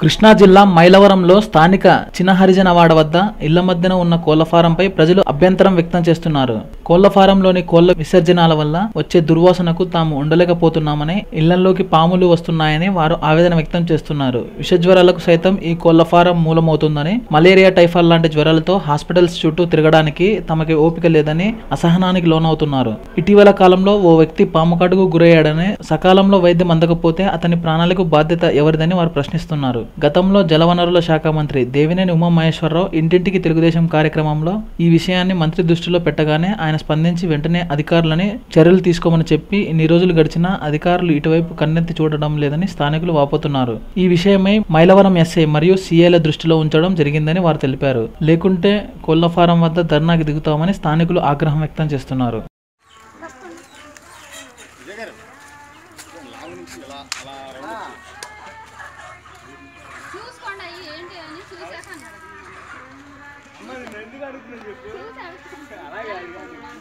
కృష్ణా జిల్లా మైలవరంలో స్థానిక చినహరిజనవాడ వద్ద ఇళ్ల మధ్యన ఉన్న కోళ్ల ఫారంపై ప్రజలు అభ్యంతరం వ్యక్తం చేస్తున్నారు కోళ్ల ఫారంలోని కోళ్ల విసర్జనాల వల్ల వచ్చే దుర్వాసనకు తాము ఉండలేకపోతున్నామని ఇళ్లలోకి పాములు వస్తున్నాయని వారు ఆవేదన వ్యక్తం చేస్తున్నారు విషజ్వరాలకు సైతం ఈ కోళ్ల ఫారం మూలమవుతుందని మలేరియా టైఫాయిడ్ లాంటి జ్వరాలతో హాస్పిటల్స్ చుట్టూ తిరగడానికి తమకి ఓపిక లేదని అసహనానికి లోనవుతున్నారు ఇటీవల కాలంలో ఓ వ్యక్తి పాము కాటుకు గురయ్యాడని సకాలంలో వైద్యం అందకపోతే అతని ప్రాణాలకు బాధ్యత ఎవరిదని వారు ప్రశ్నిస్తున్నారు గతంలో జలవనరుల శాఖ మంత్రి దేవినేని ఉమామహేశ్వరరావు ఇంటింటికి తెలుగుదేశం కార్యక్రమంలో ఈ విషయాన్ని మంత్రి దృష్టిలో పెట్టగానే ఆయన స్పందించి వెంటనే అధికారులని చర్యలు తీసుకోమని చెప్పి ఇన్ని రోజులు గడిచినా అధికారులు ఇటువైపు కన్నెత్తి చూడడం లేదని స్థానికులు వాపోతున్నారు ఈ విషయమై మైలవరం ఎస్ఐ మరియు సీఏల దృష్టిలో ఉంచడం జరిగిందని వారు తెలిపారు లేకుంటే కోళ్ల ఫారం వద్ద ధర్నాకి దిగుతామని స్థానికులు ఆగ్రహం వ్యక్తం చేస్తున్నారు చూసుకోండి అయ్యి ఏంటి అని చూసాక అన్నాడు. చూసి అడుగుతున్నాను.